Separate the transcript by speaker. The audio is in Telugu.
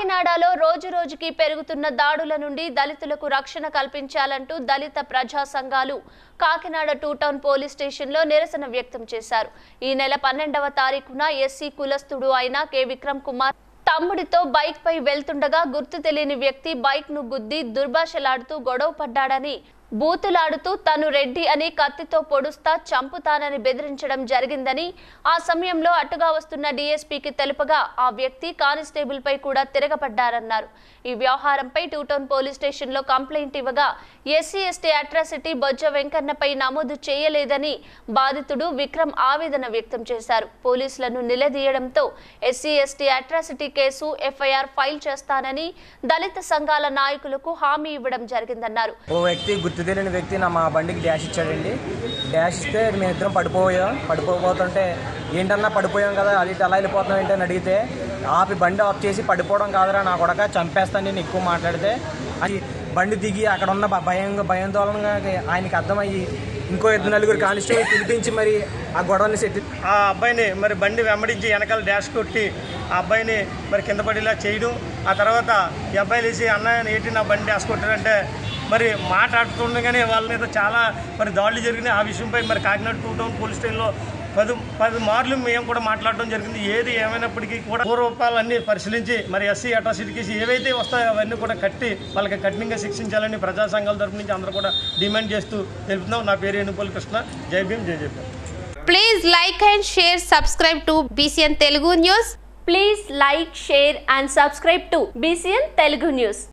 Speaker 1: కాకినాడలో రోజు రోజుకి పెరుగుతున్న దాడుల నుండి దళితులకు రక్షణ కల్పించాలంటూ దళిత ప్రజా సంఘాలు కాకినాడ టూ టౌన్ పోలీస్ స్టేషన్లో నిరసన వ్యక్తం చేశారు ఈ నెల పన్నెండవ తారీఖున ఎస్సీ కులస్తుడు అయిన కె విక్రమ్ కుమార్ తమ్ముడితో బైక్ పై వెళ్తుండగా గుర్తు తెలియని వ్యక్తి బైక్ ను గుద్ది దుర్భాషలాడుతూ గొడవ పడ్డాడని బూతులాడుతూ తను రెడ్డి అని కత్తితో పొడుస్తా చంపుతానని బెదిరించడం జరిగిందని ఆ సమయంలో అటుగా వస్తున్న డీఎస్పీకి తెలుపగా ఆ వ్యక్తి కానిస్టేబుల్ పై కూడా తిరగబడ్డారన్నారు ఈ వ్యవహారంపై టూ టౌన్ పోలీస్ స్టేషన్లో కంప్లైంట్ ఇవ్వగా ఎస్సీ ఎస్టీ అట్రాసిటీ బొజ్జ వెంకన్నపై నమోదు చేయలేదని బాధితుడు విక్రమ్ ఆవేదన వ్యక్తం చేశారు పోలీసులను నిలదీయడంతో SC ST atrocity case FIR file చేస్తానని దళిత సంఘాల నాయకులకు హామీ ఇవ్వడం జరిగిందన్నారు
Speaker 2: ఓ వ్యక్తి గుర్తు తెలియని వ్యక్తి నా మా బండికి డాష్ ఇచ్చాడండి డాష్ ఇస్తే మేమిద్దరం పడిపోయాం పడిపోతుంటే ఏంటన్నా పడిపోయాం కదా అది ఇటు ఎలా వెళ్ళిపోతున్నాం ఏంటని అడిగితే ఆపి బండి ఆఫ్ చేసి పడిపోవడం కాదురా నా కొడక చంపేస్తాను నేను ఎక్కువ మాట్లాడితే అది బండి దిగి అక్కడ ఉన్న భ- భయం భయాందోళనగా ఆయనకి అర్థమయ్యి ఇంకో ఇద్దరు నలుగురు కానిస్టేబుల్ పిలిపించి మరి ఆ గొడవని సెట్
Speaker 3: ఆ అబ్బాయిని మరి బండి వెంబడించి వెనకాల డాష్ కొట్టి ఆ అబ్బాయిని మరి కింద పడేలా చేయడం ఆ తర్వాత ఈ అబ్బాయి లేచి అన్న ఏంటి నా బండి డాష్ కొట్టాడంటే మరి మాట్లాడుతుండగానే వాళ్ళ మీద చాలా మరి దాడులు జరిగినాయి ఆ విషయంపై మరి కాకినాడ టూ టౌన్ పోలీస్ స్టేషన్లో పది పది మార్లు మేము కూడా మాట్లాడడం జరిగింది ఏది ఏమైనప్పటికీ కూడా పూర్వపాలన్నీ పరిశీలించి మరి ఎస్సీ అట్రాసిటీ కేసు ఏవైతే వస్తాయో అవన్నీ కూడా కట్టి వాళ్ళకి కఠినంగా శిక్షించాలని ప్రజా సంఘాల తరపు నుంచి అందరూ కూడా డిమాండ్ చేస్తూ తెలుపుతున్నాం నా పేరు ఎనుపల్లి కృష్ణ జై భీమ్ జై జై Bhim.
Speaker 4: Please like and share, subscribe to BCN Telugu News.
Speaker 1: Please like share and subscribe to BCN Telugu news